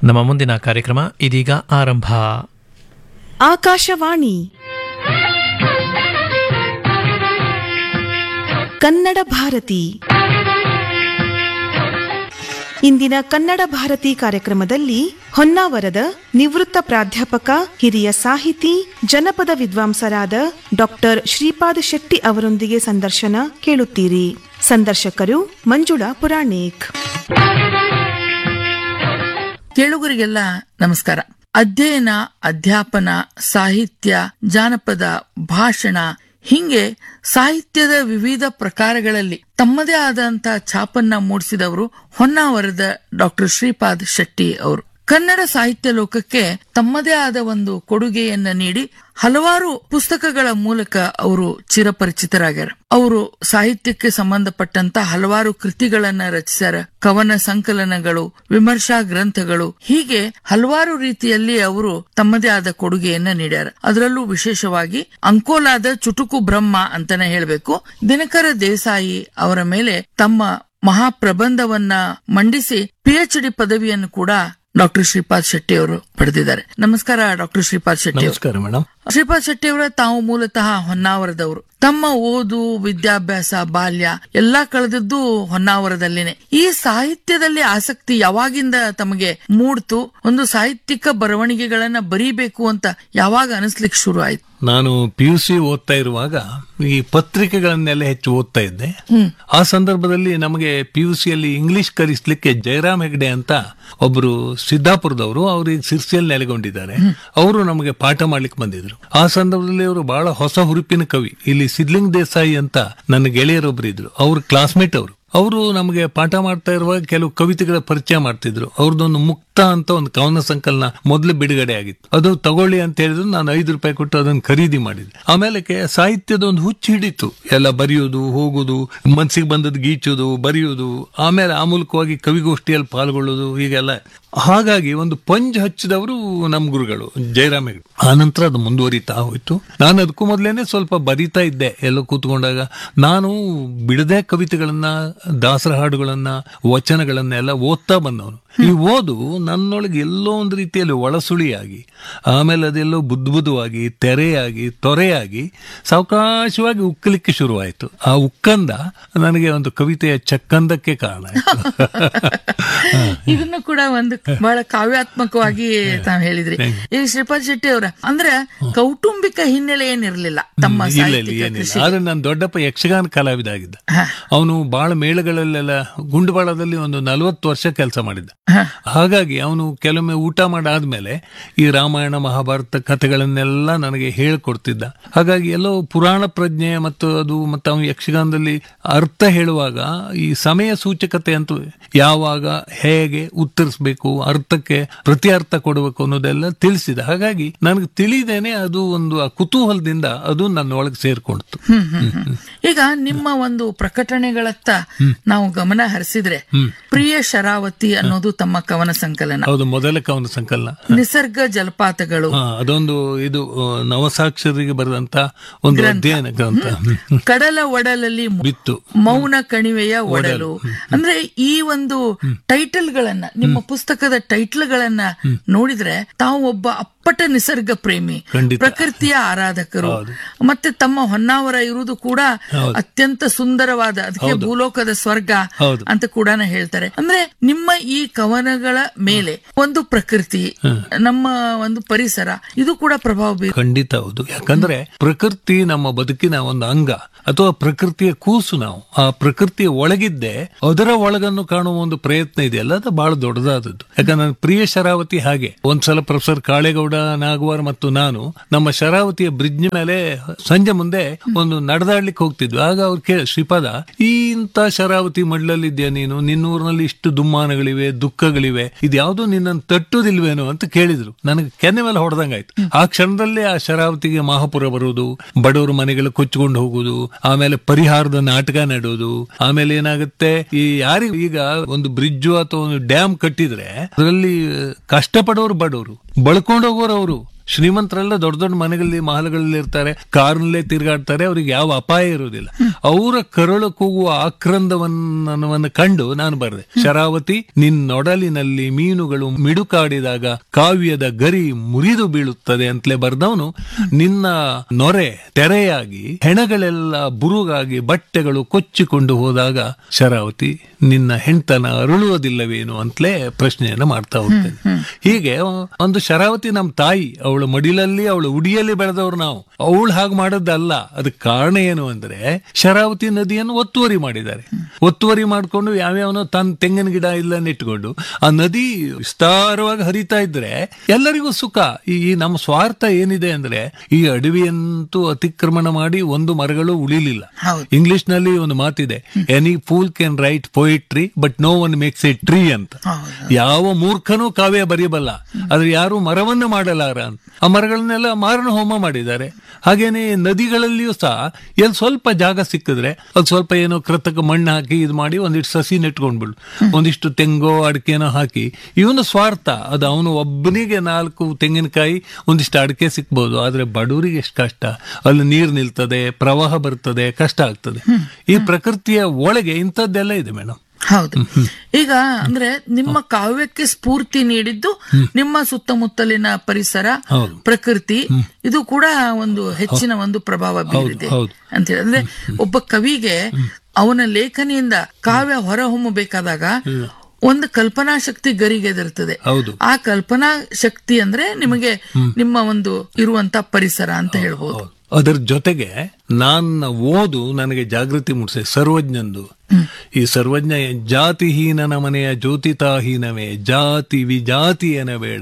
ನಮ್ಮ ಮುಂದಿನ ಕಾರ್ಯಕ್ರಮ ಇದೀಗ ಆರಂಭ ಆಕಾಶವಾಣಿ ಕನ್ನಡ ಭಾರತಿ ಇಂದಿನ ಕನ್ನಡ ಭಾರತಿ ಕಾರ್ಯಕ್ರಮದಲ್ಲಿ ಹೊನ್ನಾವರದ ನಿವೃತ್ತ ಪ್ರಾಧ್ಯಾಪಕ ಹಿರಿಯ ಸಾಹಿತಿ ಜನಪದ ವಿದ್ವಾಂಸರಾದ ಡಾಕ್ಟರ್ ಶ್ರೀಪಾದ ಶೆಟ್ಟಿ ಅವರೊಂದಿಗೆ ಸಂದರ್ಶನ ಕೇಳುತ್ತೀರಿ ಸಂದರ್ಶಕರು ಮಂಜುಳಾ ಪುರಾಣಿಕ್ ಕೇಳುಗರಿಗೆಲ್ಲ ನಮಸ್ಕಾರ ಅಧ್ಯಯನ ಅಧ್ಯಾಪನ ಸಾಹಿತ್ಯ ಜಾನಪದ ಭಾಷಣ ಹಿಂಗೆ ಸಾಹಿತ್ಯದ ವಿವಿಧ ಪ್ರಕಾರಗಳಲ್ಲಿ ತಮ್ಮದೇ ಆದಂತ ಛಾಪನ್ನ ಮೂಡಿಸಿದವರು ಹೊನ್ನಾವರದ ಡಾಕ್ಟರ್ ಶ್ರೀಪಾದ್ ಶೆಟ್ಟಿ ಅವರು ಕನ್ನಡ ಸಾಹಿತ್ಯ ಲೋಕಕ್ಕೆ ತಮ್ಮದೇ ಆದ ಒಂದು ಕೊಡುಗೆಯನ್ನ ನೀಡಿ ಹಲವಾರು ಪುಸ್ತಕಗಳ ಮೂಲಕ ಅವರು ಚಿರಪರಿಚಿತರಾಗ್ಯಾರ ಅವರು ಸಾಹಿತ್ಯಕ್ಕೆ ಸಂಬಂಧಪಟ್ಟಂತ ಹಲವಾರು ಕೃತಿಗಳನ್ನ ರಚಿಸ್ಯಾರ ಕವನ ಸಂಕಲನಗಳು ವಿಮರ್ಶಾ ಗ್ರಂಥಗಳು ಹೀಗೆ ಹಲವಾರು ರೀತಿಯಲ್ಲಿ ಅವರು ತಮ್ಮದೇ ಆದ ಕೊಡುಗೆಯನ್ನ ನೀಡ್ಯಾರ ಅದರಲ್ಲೂ ವಿಶೇಷವಾಗಿ ಅಂಕೋಲಾದ ಚುಟುಕು ಬ್ರಹ್ಮ ಅಂತಾನೆ ಹೇಳ್ಬೇಕು ದಿನಕರ ದೇಸಾಯಿ ಅವರ ಮೇಲೆ ತಮ್ಮ ಮಹಾಪ್ರಬಂಧವನ್ನ ಮಂಡಿಸಿ ಪಿಎಚ್ ಡಿ ಪದವಿಯನ್ನು ಕೂಡ ಡಾಕ್ಟರ್ ಶ್ರೀಪಾದ್ ಶೆಟ್ಟಿ ಅವರು ಪಡೆದಿದ್ದಾರೆ ನಮಸ್ಕಾರ ಡಾಕ್ಟರ್ ಶ್ರೀಪಾದ್ ಶೆಟ್ಟಿ ಅವರು ನಮಸ್ಕಾರ ಮೇಡಮ್ ಶ್ರೀಪಾದ್ ಶೆಟ್ಟಿ ಅವರ ತಾವು ಮೂಲತಃ ಹೊನ್ನಾವರದವರು ತಮ್ಮ ಓದು ವಿದ್ಯಾಭ್ಯಾಸ ಬಾಲ್ಯ ಎಲ್ಲಾ ಕಳೆದದ್ದು ಹೊನ್ನಾವರದಲ್ಲಿನೆ ಈ ಸಾಹಿತ್ಯದಲ್ಲಿ ಆಸಕ್ತಿ ಯಾವಾಗಿಂದ ತಮಗೆ ಮೂಡ್ತು ಒಂದು ಸಾಹಿತ್ಯಿಕ ಬರವಣಿಗೆಗಳನ್ನ ಬರೀಬೇಕು ಅಂತ ಯಾವಾಗ ಅನಿಸ್ಲಿಕ್ಕೆ ಶುರು ಆಯ್ತು ನಾನು ಪಿ ಯು ಸಿ ಓದ್ತಾ ಇರುವಾಗ ಈ ಪತ್ರಿಕೆಗಳನ್ನೆಲ್ಲ ಹೆಚ್ಚು ಓದ್ತಾ ಇದ್ದೆ ಆ ಸಂದರ್ಭದಲ್ಲಿ ನಮಗೆ ಪಿ ಯು ಸಿಯಲ್ಲಿ ಇಂಗ್ಲಿಷ್ ಕಲಿಸ್ಲಿಕ್ಕೆ ಜಯರಾಮ್ ಹೆಗ್ಡೆ ಅಂತ ಒಬ್ರು ಸಿದ್ದಾಪುರದವರು ಅವರು ಈಗ ಸಿರ್ಸಿಯಲ್ಲಿ ನೆಲೆಗೊಂಡಿದ್ದಾರೆ ಅವರು ನಮಗೆ ಪಾಠ ಮಾಡ್ಲಿಕ್ಕೆ ಬಂದಿದ್ರು ಆ ಸಂದರ್ಭದಲ್ಲಿ ಅವರು ಬಹಳ ಹೊಸ ಹುರುಪಿನ ಕವಿ ಇಲ್ಲಿ ಸಿದ್ಲಿಂಗ್ ದೇಸಾಯಿ ಅಂತ ನನ್ನ ಗೆಳೆಯರೊಬ್ರು ಇದ್ರು ಅವ್ರ ಕ್ಲಾಸ್ಮೇಟ್ ಅವರು ಅವರು ನಮಗೆ ಪಾಠ ಮಾಡ್ತಾ ಇರುವಾಗ ಕೆಲವು ಕವಿತೆಗಳ ಪರಿಚಯ ಮಾಡ್ತಿದ್ರು ಅವ್ರದ್ದೊಂದು ಮುಕ್ತ ಅಂತ ಒಂದು ಕವನ ಸಂಕಲನ ಮೊದಲು ಬಿಡುಗಡೆ ಆಗಿತ್ತು ಅದು ತಗೊಳ್ಳಿ ಅಂತ ಹೇಳಿದ್ರು ನಾನು ಐದು ರೂಪಾಯಿ ಕೊಟ್ಟು ಅದನ್ನು ಖರೀದಿ ಮಾಡಿದೆ ಆಮೇಲೆ ಕೆ- ಸಾಹಿತ್ಯದ ಒಂದು ಹುಚ್ಚು ಹಿಡಿತು ಎಲ್ಲ ಬರೆಯೋದು ಹೋಗೋದು ಮನ್ಸಿಗೆ ಬಂದದ್ದು ಗೀಚೋದು ಬರೆಯೋದು ಆಮೇಲೆ ಆ ಮೂಲಕವಾಗಿ ಕವಿಗೋಷ್ಠಿಯಲ್ಲಿ ಪಾಲ್ಗೊಳ್ಳೋದು ಹೀಗೆಲ್ಲ ಹಾಗಾಗಿ ಒಂದು ಪಂಜ್ ಹಚ್ಚಿದವರು ನಮ್ಮ ಗುರುಗಳು ಜಯರಾಮ್ ಹೆಗ್ಡೆ ಆ ನಂತರ ಅದು ಮುಂದುವರಿತಾ ಹೋಯ್ತು ನಾನು ಅದಕ್ಕೂ ಮೊದಲೇನೆ ಸ್ವಲ್ಪ ಬರಿತಾ ಇದ್ದೆ ಎಲ್ಲೋ ಕೂತ್ಕೊಂಡಾಗ ನಾನು ಬಿಡದೆ ಕವಿತೆಗಳನ್ನ ದಾಸರ ಹಾಡುಗಳನ್ನ ವಚನಗಳನ್ನೆಲ್ಲ ಓದ್ತಾ ಬಂದವನು ಈ ಓದು ನನ್ನೊಳಗೆ ಎಲ್ಲೋ ಒಂದು ರೀತಿಯಲ್ಲಿ ಒಳಸುಳಿಯಾಗಿ ಆಮೇಲೆ ಅದೆಲ್ಲೋ ಬುದ್ಧುಬುದ್ಧವಾಗಿ ತೆರೆಯಾಗಿ ತೊರೆಯಾಗಿ ಸಾವಕಾಶವಾಗಿ ಉಕ್ಕಲಿಕ್ಕೆ ಶುರುವಾಯಿತು ಆ ಉಕ್ಕಂದ ನನಗೆ ಒಂದು ಕವಿತೆಯ ಚಕ್ಕಂದಕ್ಕೆ ಕಾರಣ ಆಯ್ತು ಇದನ್ನು ಕೂಡ ಒಂದು ಬಹಳ ಕಾವ್ಯಾತ್ಮಕವಾಗಿ ತಾವ್ ಹೇಳಿದ್ರಿ ಈ ಶ್ರೀಪಾದ್ ಶೆಟ್ಟಿ ಅವರ ಅಂದ್ರೆ ಕೌಟುಂಬಿಕ ಹಿನ್ನೆಲೆ ಏನಿರ್ಲಿಲ್ಲ ತಮ್ಮ ಇಲ್ಲ ಇಲ್ಲ ಸಾಹಿತ್ಯಿಕ ಏನಿಲ್ಲ ಕೃಷಿ ಆದ್ರೆ ನನ್ನ ದೊಡ್ಡಪ್ಪ ಯಕ್ಷಗಾನ ಕಲಾವಿದ ಆಗಿದ್ದ ಅವನು ಬಹಳ ಮೇಳಗಳಲ್ಲೆಲ್ಲ ಗುಂಡುಬಾಳದಲ್ಲಿ ಒಂದು ನಲವತ್ತು ವರ್ಷ ಕೆಲಸ ಮಾಡಿದ್ದ ಹಾಗಾಗಿ ಅವನು ಕೆಲವೊಮ್ಮೆ ಊಟ ಮಾಡಾದ್ಮೇಲೆ ಈ ರಾಮಾಯಣ ಮಹಾಭಾರತ ಕಥೆಗಳನ್ನೆಲ್ಲ ನನಗೆ ಹೇಳ್ಕೊಡ್ತಿದ್ದ ಹಾಗಾಗಿ ಎಲ್ಲೋ ಪುರಾಣ ಪ್ರಜ್ಞೆ ಮತ್ತು ಅದು ಮತ್ತು ಅವನು ಯಕ್ಷಗಾನದಲ್ಲಿ ಅರ್ಥ ಹೇಳುವಾಗ ಈ ಸಮಯ ಸೂಚಕತೆ ಅಂತ ಯಾವಾಗ ಹೇಗೆ ಉತ್ತರಿಸಬೇಕು ಅರ್ಥಕ್ಕೆ ಪ್ರತಿ ಅರ್ಥ ಕೊಡಬೇಕು ಅನ್ನೋದೆಲ್ಲ ತಿಳಿಸಿದ ಹಾಗಾಗಿ ನನಗೆ ತಿಳಿದೇನೆ ಅದು ಒಂದು ಆ ಕುತೂಹಲದಿಂದ ಅದು ನನ್ನ ಒಳಗೆ ಸೇರ್ಕೊಳ್ತು ಹ್ಮ್, ಹ್ಮ್, ಹ್ಮ್. ಈಗ ನಿಮ್ಮ ಒಂದು ಪ್ರಕಟಣೆಗಳತ್ತ ನಾವು ಗಮನ ಹರಿಸಿದ್ರೆ ಪ್ರಿಯ ಶರಾವತಿ ಅನ್ನೋದು ತಮ್ಮ ಕವನ ಸಂಕಲನ ಹೌದು ಮೊದಲ ಕವನ ಸಂಕಲನ ನಿಸರ್ಗ ಜಲಪಾತಗಳು ಹಾ, ಅದೊಂದು ಇದು ಆ, ನವಸಾಕ್ಷರಿಗೆ ಬರೆದಂತ ಒಂದು ಅಧ್ಯಯನ ಗ್ರಂಥ ಹ್ಮ್. ಕಡಲ ಒಡಲಲ್ಲಿ ಮು- ಬಿತ್ತು ಮೌನ ಕಣಿವೆಯ ಒಡಲು ಅಂದ್ರೆ ಈ ಒಂದು ಟೈಟಲ್ ಗಳನ್ನ ನಿಮ್ಮ ಪುಸ್ತಕದ ಟೈಟಲ್ ಗಳನ್ನ ನೋಡಿದ್ರೆ ತಾವು ಒಬ್ಬ ಅಪ್ಪಟ ನಿಸರ್ಗ ಪ್ರೇಮಿ ಖಂಡಿತ. ಪ್ರಕೃತಿಯ ಆರಾಧಕರು ಮತ್ತೆ ತಮ್ಮ ಹೊನ್ನಾವರ ಇರುವುದು ಕೂಡ ಅತ್ಯಂತ ಸುಂದರವಾದ ಅದಕ್ಕೆ ಭೂಲೋಕದ ಸ್ವರ್ಗ ಹೌದು. ಅಂತ ಕೂಡ ಹೇಳ್ತಾರೆ ಅಂದ್ರೆ ನಿಮ್ಮ ಈ ಕವನಗಳ ಮೇಲೆ ಒಂದು ಪ್ರಕೃತಿ ನಮ್ಮ ಒಂದು ಪರಿಸರ ಇದು ಕೂಡ ಪ್ರಭಾವ ಬೀರ್ ಖಂಡಿತ ಹೌದು ಯಾಕಂದ್ರೆ ಪ್ರಕೃತಿ ನಮ್ಮ ಬದುಕಿನ ಒಂದು ಅಂಗ ಅಥವಾ ಪ್ರಕೃತಿಯ ಕೂಸು ನಾವು ಆ ಪ್ರಕೃತಿಯ ಒಳಗಿದ್ದೆ ಅದರ ಒಳಗನ್ನು ಕಾಣುವ ಒಂದು ಪ್ರಯತ್ನ ಇದೆಯಲ್ಲ ಅದು ಬಹಳ ದೊಡ್ಡದಾದದ್ದು ಯಾಕಂದ್ರೆ ನನ್ನ ಪ್ರಿಯ ಶರಾವತಿ ಹಾಗೆ ಒಂದ್ಸಲ ಪ್ರೊಫೆಸರ್ ಕಾಳೇಗೌಡ ನಾಗವಾರ್ ಮತ್ತು ನಾನು ನಮ್ಮ ಶರಾವತಿಯ ಬ್ರಿಡ್ಜ್ ಮೇಲೆ ಸಂಜೆ ಮುಂದೆ ಒಂದು ನಡೆದಾಡ್ಲಿಕ್ಕೆ ಹೋಗ್ತಿದ್ವಿ ಆಗ ಅವ್ರು ಕೇಳ ಶ್ರೀಪಾದ ಈ ಇಂಥ ಶರಾವತಿ ಮಡ್ಲಲ್ಲಿದ್ಯಾ ನೀನು ನಿನ್ನೂರಿನಲ್ಲಿ ಇಷ್ಟು ದುಮ್ಮಾನಗಳಿವೆ ದುಃಖಗಳಿವೆ ಇದ್ಯಾವುದೋ ನಿನ್ನನ್ನು ತಟ್ಟುದಿಲ್ವೇನೋ ಅಂತ ಕೇಳಿದ್ರು ನನಗೆ ಕೆನ್ನೆ ಮೇಲೆ ಹೊಡೆದಂಗಾಯ್ತು ಆ ಕ್ಷಣದಲ್ಲೇ ಆ ಶರಾವತಿಗೆ ಮಹಾಪುರ ಬರುವುದು ಬಡವರ ಮನೆಗಳು ಕೊಚ್ಚಿಕೊಂಡು ಹೋಗುದು ಆಮೇಲೆ ಪರಿಹಾರದ ನಾಟಕ ನೆಡೋದು ಆಮೇಲೆ ಏನಾಗುತ್ತೆ ಈ ಯಾರಿಗೂ ಈಗ ಒಂದು ಬ್ರಿಡ್ಜ್ ಅಥವಾ ಒಂದು ಡ್ಯಾಮ್ ಕಟ್ಟಿದ್ರೆ ಅದರಲ್ಲಿ ಕಷ್ಟಪಡೋರು ಬಡವರು ಬಳ್ಕೊಂಡು ಹೋಗೋರು ಅವರು ಶ್ರೀಮಂತರೆಲ್ಲ ದೊಡ್ಡ ದೊಡ್ಡ ಮನೆಗಳಲ್ಲಿ ಮಹಲ್ಗಳಲ್ಲಿ ಇರ್ತಾರೆ ಕಾರ್ನಲ್ಲೇ ತಿರುಗಾಡ್ತಾರೆ ಅವ್ರಿಗೆ ಯಾವ ಅಪಾಯ ಇರುವುದಿಲ್ಲ ಅವರ ಕರಳು ಕೂಗುವ ಆಕ್ರಂದವನ್ನವನ್ನು ಕಂಡು ನಾನು ಬರೆದೆ ಶರಾವತಿ ನಿನ್ನೊಡಲಿನಲ್ಲಿ ಮೀನುಗಳು ಮಿಡುಕಾಡಿದಾಗ ಕಾವ್ಯದ ಗರಿ ಮುರಿದು ಬೀಳುತ್ತದೆ ಅಂತಲೇ ಬರ್ದವನು ನಿನ್ನ ನೊರೆ ತೆರೆಯಾಗಿ ಹೆಣಗಳೆಲ್ಲ ಬುರುಗಾಗಿ ಬಟ್ಟೆಗಳು ಕೊಚ್ಚಿಕೊಂಡು ಹೋದಾಗ ಶರಾವತಿ ನಿನ್ನ ಹೆಣ್ತನ ಅರಳುವುದಿಲ್ಲವೇನು ಅಂತಲೇ ಪ್ರಶ್ನೆಯನ್ನ ಮಾಡ್ತಾ ಹೋಗ್ತೇನೆ ಹೀಗೆ ಒಂದು ಶರಾವತಿ ನಮ್ಮ ತಾಯಿ ಅವಳ ಮಡಿಲಲ್ಲಿ ಅವಳ ಉಡಿಯಲ್ಲಿ ಬೆಳೆದವ್ರು ನಾವು ಅವಳು ಹಾಗೆ ಮಾಡೋದಲ್ಲ ಅದಕ್ಕೆ ಕಾರಣ ಏನು ಅಂದ್ರೆ ಶರಾವತಿ ನದಿಯನ್ನು ಒತ್ತುವರಿ ಮಾಡಿದ್ದಾರೆ ಒತ್ತುವರಿ ಮಾಡ್ಕೊಂಡು ಯಾವ್ಯಾವನೋ ತನ್ನ ತೆಂಗಿನ ಗಿಡ ಇಲ್ಲ ಇಟ್ಕೊಂಡು ಆ ನದಿ ವಿಸ್ತಾರವಾಗಿ ಹರಿತಾ ಇದ್ರೆ ಎಲ್ಲರಿಗೂ ಸುಖ ಈ ಈ ನಮ್ಮ ಸ್ವಾರ್ಥ ಏನಿದೆ ಅಂದ್ರೆ ಈ ಅಡವಿಯಂತೂ ಅತಿಕ್ರಮಣ ಮಾಡಿ ಒಂದು ಮರಗಳು ಉಳಿಲಿಲ್ಲ ಹೌದು. ಇಂಗ್ಲಿಷ್ ನಲ್ಲಿ ಒಂದು ಮಾತಿದೆ any fool can write poetry but no one makes a tree ಅಂತ ಹೌದು. ಯಾವ ಮೂರ್ಖನೂ ಕಾವ್ಯ ಬರೆಯಬಲ್ಲ ಆದ್ರೆ ಯಾರು ಮರವನ್ನು ಮಾಡಲಾರ ಅಂತ ಆ ಮರಗಳನ್ನೆಲ್ಲ ಮಾರಣ ಹೋಮ ಮಾಡಿದ್ದಾರೆ ಹಾಗೇನೆ ನದಿಗಳಲ್ಲಿಯೂ ಸಹ ಎಲ್ಲಿ ಸ್ವಲ್ಪ ಜಾಗ ಸಿಕ್ಕಿದ್ರೆ ಅದು ಸ್ವಲ್ಪ ಏನೋ ಕೃತಕ ಮಣ್ಣು ಹಾಕಿ ಇದು ಮಾಡಿ ಒಂದಿಷ್ಟು ಸಸಿ ನೆಟ್ಕೊಂಡ್ಬಿಡು ಒಂದಿಷ್ಟು ತೆಂಗೋ ಅಡಿಕೆನೋ ಹಾಕಿ ಇವನು ಸ್ವಾರ್ಥ ಅದು ಅವನು ಒಬ್ಬನಿಗೆ ನಾಲ್ಕು ತೆಂಗಿನಕಾಯಿ ಒಂದಿಷ್ಟು ಅಡಿಕೆ ಸಿಕ್ಬೋದು ಆದ್ರೆ ಬಡವರಿಗೆ ಎಷ್ಟು ಕಷ್ಟ ಅಲ್ಲಿ ನೀರು ನಿಲ್ತದೆ ಪ್ರವಾಹ ಬರ್ತದೆ ಕಷ್ಟ ಆಗ್ತದೆ ಈ ಪ್ರಕೃತಿಯ ಒಳಗೆ ಇಂಥದ್ದೆಲ್ಲ ಇದೆ ಮೇಡಮ್ ಹೌದು ಈಗ ಅಂದ್ರೆ ನಿಮ್ಮ ಕಾವ್ಯಕ್ಕೆ ಸ್ಫೂರ್ತಿ ನೀಡಿದ್ದು ನಿಮ್ಮ ಸುತ್ತಮುತ್ತಲಿನ ಪರಿಸರ ಹೌದು. ಪ್ರಕೃತಿ ಇದು ಕೂಡ ಒಂದು ಹೆಚ್ಚಿನ ಒಂದು ಪ್ರಭಾವ ಬೀರಿದೆ ಹೌದು. ಅಂತ ಹೇಳಿ ಅಂದ್ರೆ ಒಬ್ಬ ಕವಿಗೆ ಅವನ ಲೇಖನಿಯಿಂದ ಕಾವ್ಯ ಹೊರಹೊಮ್ಮಬೇಕಾದಾಗ ಒಂದು ಕಲ್ಪನಾ ಶಕ್ತಿ ಗರಿಗೆದಿರ್ತದೆ ಹೌದು ಆ ಕಲ್ಪನಾ ಶಕ್ತಿ ಅಂದ್ರೆ ನಿಮಗೆ ನಿಮ್ಮ ಒಂದು ಇರುವಂತ ಪರಿಸರ ಅಂತ ಹೇಳ್ಬೋದು ಅದರ ಜೊತೆಗೆ ನನ್ನ ಓದು ನನಗೆ ಜಾಗೃತಿ ಮೂಡಿಸಿದೆ ಸರ್ವಜ್ಞಂದು ಈ ಸರ್ವಜ್ಞ ಜಾತಿಹೀನನ ಮನೆಯ ಜ್ಯೋತಿತಾಹೀನವೇ ಜಾತಿ ವಿಜಾತಿಯನ ಬೇಡ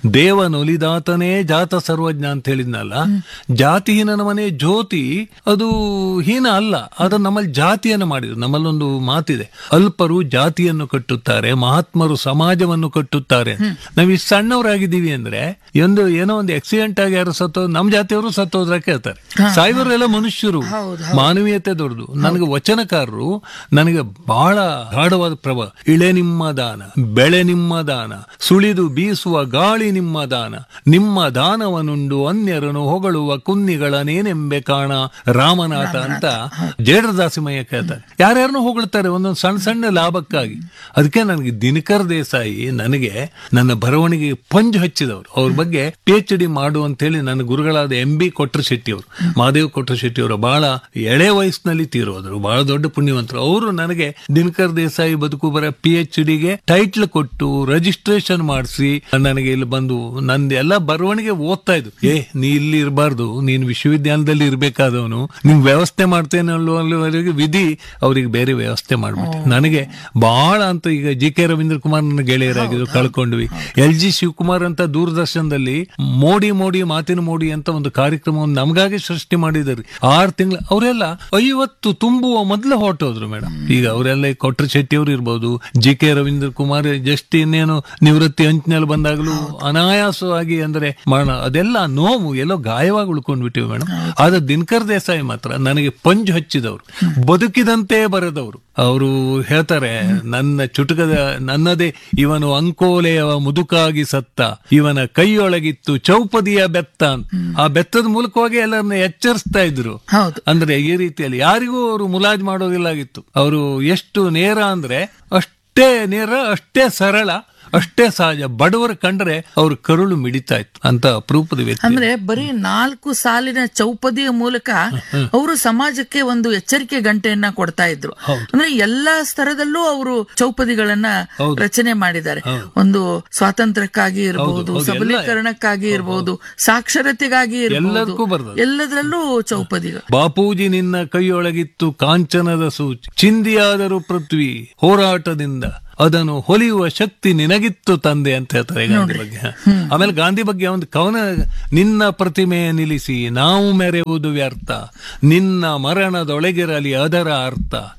ದೇವನೊಲಿದಾತನೇ ಜಾತ ಸರ್ವಜ್ಞ ಅಂತ ಹೇಳಿದ್ನಲ್ಲ ಜಾತಿಹೀನನ ಮನೆಯ ಜ್ಯೋತಿ ಅದು ಹೀನ ಅಲ್ಲ ಅದು ನಮ್ಮಲ್ಲಿ ಜಾತಿಯನ್ನು ಮಾಡಿದ್ರು ನಮ್ಮಲ್ಲೊಂದು ಮಾತಿದೆ ಅಲ್ಪರು ಜಾತಿಯನ್ನು ಕಟ್ಟುತ್ತಾರೆ ಮಹಾತ್ಮರು ಸಮಾಜವನ್ನು ಕಟ್ಟುತ್ತಾರೆ ನಾವು ಇಷ್ಟು ಸಣ್ಣವರಾಗಿದ್ದೀವಿ ಅಂದ್ರೆ ಒಂದು ಏನೋ ಒಂದು ಆಕ್ಸಿಡೆಂಟ್ ಆಗಿ ಯಾರು ಸತ್ತೋ ನಮ್ ಜಾತಿಯವರು ಸತ್ತೋದ್ರ ಕೇಳ್ತಾರೆ ಸಾಯ್ವರೆಲ್ಲ ಮನುಷ್ಯರು ಮಾನವೀಯತೆ ದೊಡ್ಡದು ನನಗೆ ವಚನಕಾರರು ನನಗೆ ಬಹಳ ಗಾಢವಾದ ಪ್ರಭಾವ ಇಳೆ ನಿಮ್ಮ ದಾನ ಬೆಳೆ ನಿಮ್ಮ ದಾನ ಸುಳಿದು ಬೀಸುವ ಗಾಳಿ ನಿಮ್ಮ ದಾನ ನಿಮ್ಮ ದಾನವನುಂಡು ಅನ್ಯರನ್ನು ಹೊಗಳುವ ಕುನ್ನಿಗಳನೇನೆಂಬೆ ಕಾಣ ರಾಮನಾಥ ಅಂತ ಜೇಡರದಾಸಿಮಯ್ಯ ಕೇಳ್ತಾರೆ ಯಾರ್ಯಾರನ್ನು ಹೊಗಳ್ತಾರೆ ಒಂದೊಂದು ಸಣ್ಣ ಸಣ್ಣ ಲಾಭಕ್ಕಾಗಿ ಅದಕ್ಕೆ ನನಗೆ ದಿನಕರ್ ದೇಸಾಯಿ ನನಗೆ ನನ್ನ ಬರವಣಿಗೆ ಪಂಜು ಹಚ್ಚಿದವರು ಅವ್ರ ಬಗ್ಗೆ ಪಿ ಎಚ್ ಡಿ ಮಾಡು ಅಂತ ಹೇಳಿ ನನ್ನ ಗುರುಗಳಾದ ಎಂ ಬಿ ಕೊಟ್ರ ಶೆಟ್ಟಿ ಅವರು ಮಹಾದೇವ್ ಕೊಟ್ರ ಶೆಟ್ಟಿ ಅವರು ಬಹಳ ಎಳೆ ವಯಸ್ಸಿನಲ್ಲಿ ತೀರೋದ್ರು ಬಹಳ ದೊಡ್ಡ ಪುಣ್ಯವಂತರು ಅವರು ನನಗೆ ದಿನಕರ್ ದೇಸಾಯಿ ಬದುಕು ಬರ ಪಿ ಎಚ್ ಡಿಗೆ ಟೈಟ್ಲ್ ಕೊಟ್ಟು ರಿಜಿಸ್ಟ್ರೇಷನ್ ಮಾಡಿಸಿ ನನಗೆ ಇಲ್ಲಿ ಬಂದು ನಂದು ಎಲ್ಲ ಬರವಣಿಗೆ ಓದ್ತಾ ಇದ್ರು ಏ ನೀ ಇಲ್ಲಿ ಇರಬಾರ್ದು ನೀನು ವಿಶ್ವವಿದ್ಯಾಲಯದಲ್ಲಿ ಇರ್ಬೇಕಾದವನು ನಿಮ್ ವ್ಯವಸ್ಥೆ ಮಾಡ್ತೇನೆ ಅನ್ನುವವರೆಗೆ ವಿಧಿ ಅವ್ರಿಗೆ ಬೇರೆ ವ್ಯವಸ್ಥೆ ಮಾಡ್ಬಿಟ್ಟು ನನಗೆ ಬಹಳ ಅಂತ ಈಗ ಜಿ ಕೆ ರವೀಂದ್ರ ಕುಮಾರ್ ನನ್ನ ಗೆಳೆಯರಾಗಿದ್ರು ಕಳ್ಕೊಂಡ್ವಿ ಎಲ್ ಜಿ ಶಿವಕುಮಾರ್ ಅಂತ ದೂರದರ್ಶನದಲ್ಲಿ ಮೋಡಿ ಮೋಡಿ ಮಾತಿನ ಮೋಡಿ ಅಂತ ಒಂದು ಕಾರ್ಯಕ್ರಮವನ್ನು ನಮಗಾಗಿ ಸೃಷ್ಟಿ ಮಾಡಿದ್ದಾರೆ ಆರು ತಿಂಗಳು ಅವರೆಲ್ಲ ಐವತ್ತು ತುಂಬುವ ಮೊದಲು ಹೊರಟೋದ್ರು ಮೇಡಮ್ ಈಗ ಅವರೆಲ್ಲ ಈ ಕೊಟ್ರ ಶೆಟ್ಟಿ ಅವರು ಇರ್ಬೋದು G K Ravindra Kumar just ಇನ್ನೇನು ನಿವೃತ್ತಿ ಅಂಚಿನಲ್ಲಿ ಬಂದಾಗಲೂ ಅನಾಯಾಸವಾಗಿ ಅಂದ್ರೆ ಮರಣ ಅದೆಲ್ಲ ನೋವು ಎಲ್ಲೋ ಗಾಯವಾಗಿ ಉಳ್ಕೊಂಡ್ಬಿಟ್ಟಿವಿ ಮೇಡಮ್ ಆದ್ರೆ ದಿನಕರ್ ದೇಸಾಯಿ ಮಾತ್ರ ನನಗೆ ಪಂಜು ಹಚ್ಚಿದವರು ಬದುಕಿದಂತೆ ಬರೆದವರು ಅವರು ಹೇಳ್ತಾರೆ ನನ್ನ ಚುಟುಕದ ನನ್ನದೇ ಇವನು ಅಂಕೋಲೆಯವ ಮುದುಕಾಗಿ ಸತ್ತ ಇವನ ಕೈಯೊಳಗಿತ್ತು ಚೌಪದಿಯ ಬೆತ್ತ ಅಂತ. ಆ ಬೆತ್ತದ ಮೂಲಕವಾಗಿ ಎಲ್ಲರನ್ನ ಎಚ್ಚರಿಸ್ತಾ ಇದ್ರು ಹೌದು ಅಂದ್ರೆ ಈ ರೀತಿಯಲ್ಲಿ ಯಾರಿಗೂ ಅವರು ಮುಲಾಜ್ ಮಾಡೋದಿಲ್ಲಾಗಿತ್ತು ಅವರು ಎಷ್ಟು ನೇರ ಅಂದ್ರೆ ಅಷ್ಟೇ ನೇರ ಅಷ್ಟೇ ಸರಳ ಅಷ್ಟೇ ಸಹಜ ಬಡವರ ಕಂಡ್ರೆ ಅವ್ರ ಕರುಳು ಮಿಡಿತಾ ಇತ್ತು ಅಂತ ಅಪರೂಪದ ವ್ಯಕ್ತಿ ಅಂದ್ರೆ ಬರೀ ನಾಲ್ಕು ಸಾಲಿನ ಚೌಪದಿಯ ಮೂಲಕ ಅವರು ಸಮಾಜಕ್ಕೆ ಒಂದು ಎಚ್ಚರಿಕೆ ಗಂಟೆಯನ್ನ ಕೊಡ್ತಾ ಇದ್ರು ಅಂದ್ರೆ ಎಲ್ಲಾ ಸ್ತರದಲ್ಲೂ ಅವರು ಚೌಪದಿಗಳನ್ನ ರಚನೆ ಮಾಡಿದ್ದಾರೆ ಒಂದು ಸ್ವಾತಂತ್ರ್ಯಕ್ಕಾಗಿ ಇರಬಹುದು ಹೌದು, ಎಲ್ಲ- ಸಬಲೀಕರಣಕ್ಕಾಗಿ ಇರಬಹುದು ಸಾಕ್ಷರತೆಗಾಗಿ ಇರಬಹುದು ಎಲ್ಲದಕ್ಕೂ ಬರ್ದದ್ದು. ಎಲ್ಲದರಲ್ಲೂ ಚೌಪದಿಗಳು ಬಾಪೂಜಿ ನಿನ್ನ ಕೈಯೊಳಗಿತ್ತು ಕಾಂಚನದ ಸೂಚಿ ಚಿಂದಿಯಾದರೂ ಪೃಥ್ವಿ ಹೋರಾಟದಿಂದ ಅದನ್ನು ಹೊಲಿಯುವ ಶಕ್ತಿ ನಿನಗಿತ್ತು ತಂದೆ ಅಂತ ಹೇಳ್ತಾರೆ ಗಾಂಧಿ ಬಗ್ಗೆ ಆಮೇಲೆ ಗಾಂಧಿ ಬಗ್ಗೆ ಒಂದು ಕವನ ನಿನ್ನ ಪ್ರತಿಮೆ ನಿಲ್ಲಿಸಿ ನಾವು ಮೆರೆಯುವುದು ವ್ಯರ್ಥ ನಿನ್ನ ಮರಣದೊಳಗಿರಲಿ ಅದರ ಅರ್ಥ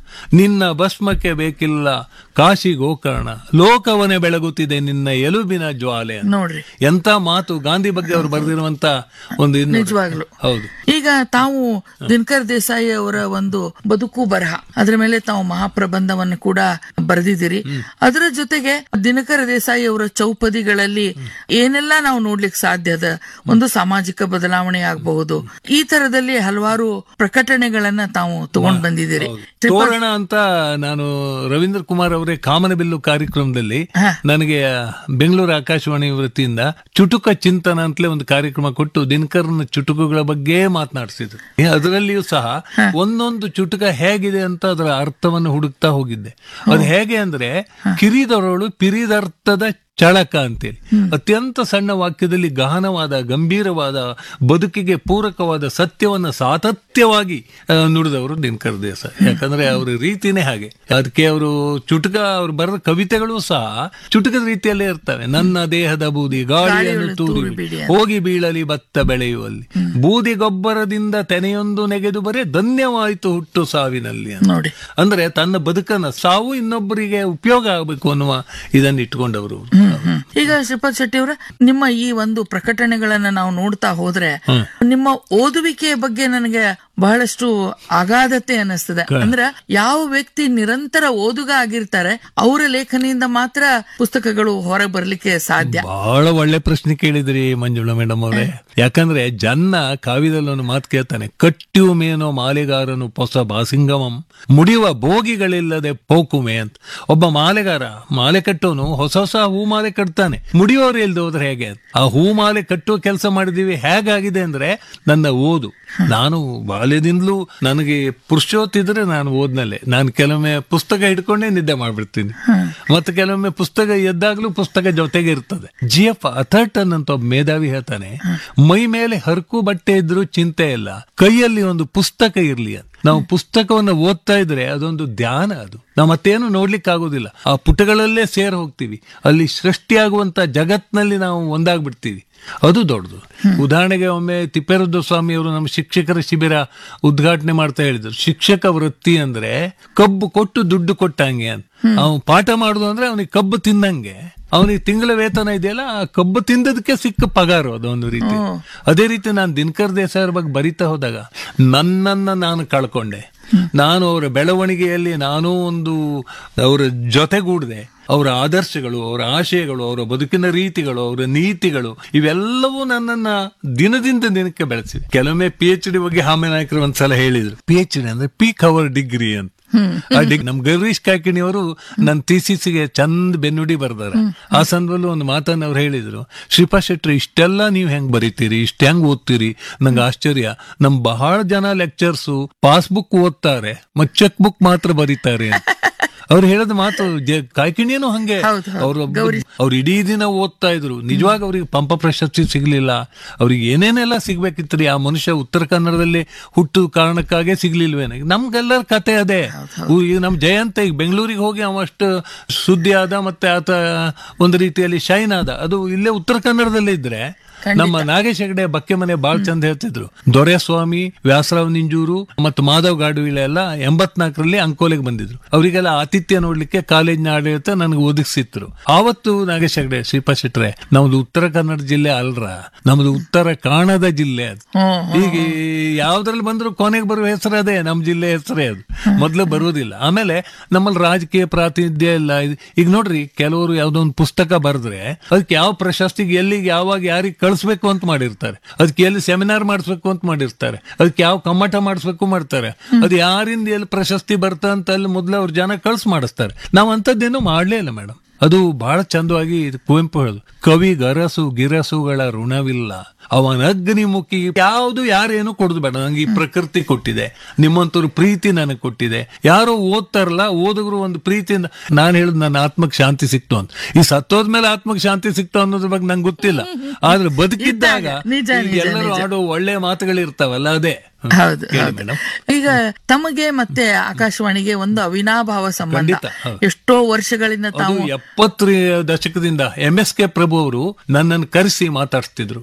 ನಿನ್ನ ಭಸ್ಮಕ್ಕೆ ಬೇಕಿಲ್ಲ ಕಾಶಿ ಗೋಕರ್ಣ ಲೋಕವನೇ ಬೆಳಗುತ್ತಿದೆ ನಿನ್ನ ಎಲುಬಿನ ಜ್ವಾಲೆ ಅಂತ. ನೋಡ್ರಿ ಎಂತ ಮಾತು ಗಾಂಧಿ ಬಗ್ಗೆ ಅವರು ಬರೆದಿರುವಂತ ಒಂದು ಇದು ನೋಡಿ. ನಿಜವಾಗ್ಲು ಹೌದು ಈಗ ತಾವು ದಿನಕರ್ ದೇಸಾಯಿ ಅವರ ಒಂದು ಬದುಕು ಬರಹ ಅದರ ಮೇಲೆ ತಾವು ಮಹಾಪ್ರಬಂಧವನ್ನು ಕೂಡ ಬರೆದಿದ್ದೀರಿ ಅದರ ಜೊತೆಗೆ ದಿನಕರ ದೇಸಾಯಿ ಅವರ ಚೌಪದಿಗಳಲ್ಲಿ ಏನೆಲ್ಲ ನಾವು ನೋಡ್ಲಿಕ್ಕೆ ಸಾಧ್ಯ ಅದ ಒಂದು ಸಾಮಾಜಿಕ ಬದಲಾವಣೆ ಆಗಬಹುದು ಈ ತರದಲ್ಲಿ ಹಲವಾರು ಪ್ರಕಟಣೆಗಳನ್ನ ತಾವು ತಗೊಂಡ್ ಬಂದಿದ್ದೀರಿ ತೋರಣ ಅಂತ ನಾನು ರವೀಂದ್ರ ಕುಮಾರ್ ಅವರೇ ಕಾಮನಬಿಲ್ಲು ಕಾರ್ಯಕ್ರಮದಲ್ಲಿ ಹಾ. ನನಗೆ ಬೆಂಗಳೂರು ಆಕಾಶವಾಣಿ ವೃತ್ತಿಯಿಂದ ಚುಟುಕ ಚಿಂತನ ಅಂತಲೇ ಒಂದು ಕಾರ್ಯಕ್ರಮ ಕೊಟ್ಟು ದಿನಕರನ ಚುಟುಕುಗಳ ಬಗ್ಗೆ ಮಾತನಾಡಿಸಿದ್ರು ಅದರಲ್ಲಿಯೂ ಸಹ ಒಂದೊಂದು ಚುಟುಕ ಹೇಗಿದೆ ಅಂತ ಅದರ ಅರ್ಥವನ್ನು ಹುಡುಕ್ತಾ ಹೋಗಿದ್ದೆ ಅದು ಹೇಗೆ ಅಂದ್ರೆ ಕಿರಿದರೊಳು ಪಿರಿದರ್ಥದ ಚಳಕ ಅಂತೇಳಿ ಅತ್ಯಂತ ಸಣ್ಣ ವಾಕ್ಯದಲ್ಲಿ ಗಹನವಾದ ಗಂಭೀರವಾದ ಬದುಕಿಗೆ ಪೂರಕವಾದ ಸತ್ಯವನ್ನ ಸಾತತ್ಯವಾಗಿ ಆ, ನುಡಿದವರು ದಿನಕರ್ ದೇಸಾಯಿ ಯಾಕಂದ್ರೆ ಅವರ ರೀತಿನೇ ಹಾಗೆ ಅದಕ್ಕೆ ಅವರು ಚುಟುಕ ಅವರು ಬರೆದ ಕವಿತೆಗಳು ಸಹ ಚುಟುಕದ ರೀತಿಯಲ್ಲೇ ಇರ್ತವೆ ನನ್ನ ದೇಹದ ಬೂದಿ ಗಾಳಿಯನ್ನು ತೂರಿ ಬಿಡಿ ಹೋಗಿ ಬೀಳಲಿ ಭತ್ತ ಬೆಳೆಯುವಲ್ಲಿ ಬೂದಿ ಗೊಬ್ಬರದಿಂದ ತೆನೆಯೊಂದು ನೆಗೆದು ಬರೇ ಧನ್ಯವಾಯಿತು ಹುಟ್ಟು ಸಾವಿನಲ್ಲಿ ಅಂತ. ನೋಡಿ ಅಂದ್ರೆ ತನ್ನ ಬದುಕನ್ನ ಸಾವು ಇನ್ನೊಬ್ಬರಿಗೆ ಉಪಯೋಗ ಆಗಬೇಕು ಅನ್ನುವ ಇದನ್ನ ಇಟ್ಕೊಂಡವರು ಹ್ಮ್, ಹ್ಮ್. ಈಗ ಶ್ರೀಪಾದ್ ಶೆಟ್ಟಿ ಅವರ ನಿಮ್ಮ ಈ ಒಂದು ಪ್ರಕಟಣೆಗಳನ್ನ ನಾವು ನೋಡ್ತಾ ಹೋದ್ರೆ ನಿಮ್ಮ ಓದುವಿಕೆಯ ಬಗ್ಗೆ ನನಗೆ ಬಹಳಷ್ಟು ಅಗಾಧತೆ ಅನ್ನಿಸ್ತದೆ ಅಂದ್ರೆ ಯಾವ ವ್ಯಕ್ತಿ ನಿರಂತರ ಓದುಗ ಆಗಿರ್ತಾರೆ ಅವರ ಲೇಖನಿಯಿಂದ ಮಾತ್ರ ಪುಸ್ತಕಗಳು ಹೊರ ಬರ್ಲಿಕ್ಕೆ ಸಾಧ್ಯ ಬಹಳ ಒಳ್ಳೆ ಪ್ರಶ್ನೆ ಕೇಳಿದ್ರಿ ಮಂಜುಳಾ ಮೇಡಮ್ ಅವರೇ ಯಾಕಂದ್ರೆ ಜನ್ನ ಕಾವ್ಯದಲ್ಲಿ ಒಂದು ಮಾತು ಕೇಳ್ತಾನೆ ಕಟ್ಟಿಯು ಮೇನೋ ಮಾಲೆಗಾರನು ಹೊಸ ಬಾಸಿಂಗಮಂ ಮುಡಿಯುವ ಭೋಗಿಗಳಿಲ್ಲದೆ ಪೋಕುಮೆ ಅಂತ ಒಬ್ಬ ಮಾಲೆಗಾರ ಮಾಲೆ ಕಟ್ಟೋನು ಹೊಸ ಹೊಸ ಹೂ ಮಾಲೆ ಕಟ್ತಾನೆ ಮುಡಿಯೋರು ಇಲ್ದೆ ಹೋದ್ರೆ ಹೇಗೆ ಅಂತ. ಆ ಹೂ ಮಾಲೆ ಕಟ್ಟುವ ಕೆಲಸ ಮಾಡಿದೀವಿ ಹೇಗಾಗಿದೆ ಅಂದ್ರೆ ನನ್ನ ಓದು ನಾನು ಬಾಲ್ಯದಿಂದಲೂ ನನಗೆ ಪುರುಷೋತ್ತಿದ್ರೆ ನಾನು ಓದ್ನಲ್ಲೇ ನಾನು ಕೆಲವೊಮ್ಮೆ ಪುಸ್ತಕ ಹಿಡ್ಕೊಂಡೇ ನಿದ್ದೆ ಮಾಡ್ಬಿಡ್ತೀನಿ ಮತ್ತೆ ಕೆಲವೊಮ್ಮೆ ಪುಸ್ತಕ ಎದ್ದಾಗ್ಲೂ ಪುಸ್ತಕ ಜೊತೆಗೆ ಇರ್ತದೆ ಜಿ ಎಫ್ ಅಥರ್ಟನ್ ಅಂತ ಒಬ್ಬ ಮೇಧಾವಿ ಹೇಳ್ತಾನೆ ಮೈ ಮೇಲೆ ಹರಕು ಬಟ್ಟೆ ಇದ್ರೂ ಚಿಂತೆ ಇಲ್ಲ ಕೈಯಲ್ಲಿ ಒಂದು ಪುಸ್ತಕ ಇರ್ಲಿ ಅಂತ ನಾವು ಪುಸ್ತಕವನ್ನು ಓದ್ತಾ ಇದ್ರೆ ಅದೊಂದು ಧ್ಯಾನ ಅದು ನಾವು ಮತ್ತೇನು ನೋಡ್ಲಿಕ್ಕೆ ಆಗೋದಿಲ್ಲ ಆ ಪುಟಗಳಲ್ಲೇ ಸೇರ್ ಹೋಗ್ತೀವಿ ಅಲ್ಲಿ ಸೃಷ್ಟಿಯಾಗುವಂತ ಜಗತ್ನಲ್ಲಿ ನಾವು ಒಂದಾಗ್ಬಿಡ್ತೀವಿ ಅದು ದೊಡ್ಡದು ಉದಾಹರಣೆಗೆ ಒಮ್ಮೆ ತಿಪ್ಪೇರುದ್ರ ಸ್ವಾಮಿ ಅವರು ನಮ್ಮ ಶಿಕ್ಷಕರ ಶಿಬಿರ ಉದ್ಘಾಟನೆ ಮಾಡ್ತಾ ಹೇಳಿದ್ರು ಶಿಕ್ಷಕ ವೃತ್ತಿ ಅಂದ್ರೆ ಕಬ್ಬು ಕೊಟ್ಟು ದುಡ್ಡು ಕೊಟ್ಟಂಗೆ ಅಂತ ಅವನು ಪಾಠ ಮಾಡುದು ಅಂದ್ರೆ ಅವನಿಗೆ ಕಬ್ಬು ತಿಂದಂಗೆ ಅವನಿಗೆ ತಿಂಗಳ ವೇತನ ಇದೆಯಲ್ಲ ಆ ಕಬ್ಬು ತಿಂದದಕ್ಕೆ ಸಿಕ್ಕ ಪಗಾರು ಅದೊಂದು ರೀತಿ ಅದೇ ರೀತಿ ನಾನು ದಿನಕರ್ ದೇಸಾಯರ ಬಗ್ಗೆ ಬರಿತಾ ಹೋದಾಗ ನನ್ನನ್ನ ನಾನು ಕಳ್ಕೊಂಡೆ ನಾನು ಅವರ ಬೆಳವಣಿಗೆಯಲ್ಲಿ ನಾನೂ ಒಂದು ಅವರ ಜೊತೆಗೂಡಿದೆ ಅವರ ಆದರ್ಶಗಳು ಅವರ ಆಶಯಗಳು ಅವರ ಬದುಕಿನ ರೀತಿಗಳು ಅವರ ನೀತಿಗಳು ಇವೆಲ್ಲವೂ ನನ್ನನ್ನ ದಿನದಿಂದ ದಿನಕ್ಕೆ ಬೆಳೆಸಿದೆ ಕೆಲವೊಮ್ಮೆ ಪಿ ಎಚ್ ಡಿ ಬಗ್ಗೆ ಹಾಮೆ ನಾಯಕರು ಒಂದ್ಸಲ ಹೇಳಿದ್ರು ಪಿ ಎಚ್ ಡಿ ಅಂದ್ರೆ ಪೀಕ್ ಅವರ್ ಡಿಗ್ರಿ ಅಂತ ಆ ಡಿಗ್ ನಮ್ ಗರೀಶ್ ಕಾಕಿಣಿ ಅವರು ನನ್ನ ಥೀಸಿಸ್ಗೆ ಚಂದ ಬೆನ್ನುಡಿ ಬರ್ದಾರ ಆ ಸಂದರ್ಭದಲ್ಲಿ ಒಂದು ಮಾತನ್ನ ಅವ್ರು ಹೇಳಿದ್ರು ಶ್ರೀಪಾ ಶೆಟ್ಟಿ ಇಷ್ಟೆಲ್ಲ ನೀವು ಹೆಂಗ್ ಬರೀತೀರಿ ಇಷ್ಟ ಹೆಂಗ್ ಓದ್ತೀರಿ ನಂಗೆ ಆಶ್ಚರ್ಯ ನಮ್ ಬಹಳ ಜನ ಲೆಕ್ಚರ್ಸು ಪಾಸ್ಬುಕ್ ಓದ್ತಾರೆ ಮತ್ ಚೆಕ್ ಬುಕ್ ಮಾತ್ರ ಬರೀತಾರೆ ಅಂತ ಅವ್ರು ಹೇಳದ ಮಾತು ಜ- ಕಾಯ್ಕಿಣಿಯೇನು ಹಂಗೆ ಹೌದು, ಹೌದು. ಅವ್ರು ಅವ್ರು ಇಡೀ ದಿನ ಓದ್ತಾ ಇದ್ರು ನಿಜವಾಗ ಅವ್ರಿಗೆ ಪಂಪ ಪ್ರಶಸ್ತಿ ಸಿಗ್ಲಿಲ್ಲ ಅವ್ರಿಗೆ ಏನೇನೆಲ್ಲ ಸಿಗ್ಬೇಕಿತ್ರಿ ಆ ಮನುಷ್ಯ ಉತ್ತರ ಕನ್ನಡದಲ್ಲಿ ಹುಟ್ಟು ಕಾರಣಕ್ಕಾಗೆ ಸಿಗ್ಲಿಲ್ವೇನ ನಮ್ಗೆಲ್ಲರ ಕತೆ ಅದೇ ಉ- ಈಗ ನಮ್ ಜಯಂತ ಈಗ ಬೆಂಗಳೂರಿಗೆ ಹೋಗಿ ಅವ ಅಷ್ಟು ಸುದ್ದಿ ಆದ ಮತ್ತೆ ಆತ ಒಂದು ರೀತಿಯಲ್ಲಿ ಶೈನ್ ಆದ ಅದು ಇಲ್ಲೇ ಉತ್ತರ ಕನ್ನಡದಲ್ಲೇ ಇದ್ರೆ ನಮ್ಮ ನಾಗೇಶ್ ಹೆಗಡೆ ಬಕ್ಕೆ ಮನೆ ಬಾಳ್ ಚಂದ ಹೇಳ್ತಿದ್ರು ದೊರೆಸ್ವಾಮಿ ವ್ಯಾಸರಾವ್ ನಿಂಜೂರು ಮತ್ತು ಮಾಧವ್ ಗಾಡುವಿಳೆ ಎಲ್ಲ ಎಂಬತ್ನಾಲ್ಕರಲ್ಲಿ ಅಂಕೋಲೆಗೆ ಬಂದಿದ್ರು ಅವರಿಗೆಲ್ಲ ಆತಿಥ್ಯ ನೋಡ್ಲಿಕ್ಕೆ ಕಾಲೇಜ್ನ ಆಡಳಿತ ನನಗೆ ಒದಗಿಸಿದ್ರು ಆವತ್ತು ನಾಗೇಶ್ ಹೆಗಡೆ ಶ್ರೀಪಾ ಶೆಟ್ರೆ ನಮ್ದು ಉತ್ತರ ಕನ್ನಡ ಜಿಲ್ಲೆ ಅಲ್ರ ನಮ್ದು ಉತ್ತರ ಕಾಣದ ಜಿಲ್ಲೆ ಅದು ಹ್ಮ್ ಈಗ ಯಾವ್ದ್ರಲ್ಲಿ ಬಂದ್ರು ಕೊನೆಗೆ ಬರುವ ಹೆಸರು ಅದೇ ನಮ್ಮ ಜಿಲ್ಲೆ ಹೆಸರೇ ಅದು ಮೊದಲು ಬರುವುದಿಲ್ಲ ಆಮೇಲೆ ನಮ್ಮಲ್ಲಿ ರಾಜಕೀಯ ಪ್ರಾತಿನಿಧ್ಯ ಇಲ್ಲ ಇದು- ಈಗ ನೋಡ್ರಿ ಕೆಲವರು ಯಾವ್ದೋ ಒಂದು ಪುಸ್ತಕ ಬರೆದ್ರೆ ಅದಕ್ಕೆ ಯಾವ ಪ್ರಶಸ್ತಿಗೆ ಎಲ್ಲಿಗೆ ಯಾವಾಗ ಯಾರಿಗೆ ಕಳಿಸ್ಬೇಕು ಅಂತ ಮಾಡಿರ್ತಾರೆ ಅದಕ್ಕೆ ಎಲ್ಲಿ ಸೆಮಿನಾರ್ ಮಾಡಿಸ್ಬೇಕು ಅಂತ ಮಾಡಿರ್ತಾರೆ ಅದಕ್ಕೆ ಯಾವ ಕಮ್ಮಟ ಮಾಡಿಸ್ಬೇಕು ಮಾಡ್ತಾರೆ ಅದು ಯಾರಿಂದ ಎಲ್ಲಿ ಪ್ರಶಸ್ತಿ ಬರ್ತ ಅಂತ ಅಲ್ಲಿ ಮೊದಲು ಅವ್ರ ಜನ ಕಳ್ಸಿ ಮಾಡಿಸ್ತಾರೆ ನಾವು ಅಂಥದ್ದೇನು ಮಾಡ್ಲೇ ಇಲ್ಲ ಮೇಡಮ್ ಅದು ಬಹಳ ಚಂದವಾಗಿ ಇದು ಕುವೆಂಪು ಹೇಳುದು ಕವಿ ಗರಸು ಗಿರಸುಗಳ ಋಣವಿಲ್ಲ ಅವನ ಅಗ್ನಿಮುಖಿ ಯಾವುದು ಯಾರೇನು ಕೊಡುದು ಬೇಡ ನಂಗೆ ಈ ಪ್ರಕೃತಿ ಕೊಟ್ಟಿದೆ ನಿಮ್ಮಂತವ್ರು ಪ್ರೀತಿ ನನಗೆ ಕೊಟ್ಟಿದೆ ಯಾರೋ ಓದ್ತಾರಲ್ಲ ಓದುಗರು ಒಂದು ಪ್ರೀತಿಯಿಂದ ನಾನು ಹೇಳುದು ನನ್ನ ಆತ್ಮಕ್ಕೆ ಶಾಂತಿ ಸಿಕ್ತು ಅಂತ ಈ ಸತ್ತೋದ್ಮೇಲೆ ಆತ್ಮಕ್ಕೆ ಶಾಂತಿ ಸಿಕ್ತು ಅನ್ನೋದ್ರ ಬಗ್ಗೆ ನಂಗೆ ಗೊತ್ತಿಲ್ಲ ಆದ್ರೆ ಬದುಕಿದ್ದಾಗ ನಿಜ, ಈಗ ನಿಜ, ಎಲ್ಲರೂ ನಿಜ. ಆಡೋ ಒಳ್ಳೆ ಮಾತುಗಳಿರ್ತಾವಲ್ಲ ಅದೇ ಹೌದು ಹೇಳಿ ಹೌದು. ಮೇಡಮ್ ಈಗ ತಮಗೆ ಮತ್ತೆ ಆಕಾಶವಾಣಿಗೆ ಒಂದು ಅವಿನಾಭಾವ ಸಂಬಂಧ ಖಂಡಿತ, ಹೌದು. ಎಷ್ಟೋ ವರ್ಷಗಳಿಂದ ಅದು ತಾವು ಎಪ್ಪತ್ತರ ದಶಕದಿಂದ ಎಂ ಎಸ್ ಕೆ ಪ್ರಭು ಅವರು ನನ್ನನ್ನು ಕರೆಸಿ ಮಾತಾಡ್ತಿದ್ರು ಹಾ. ಆ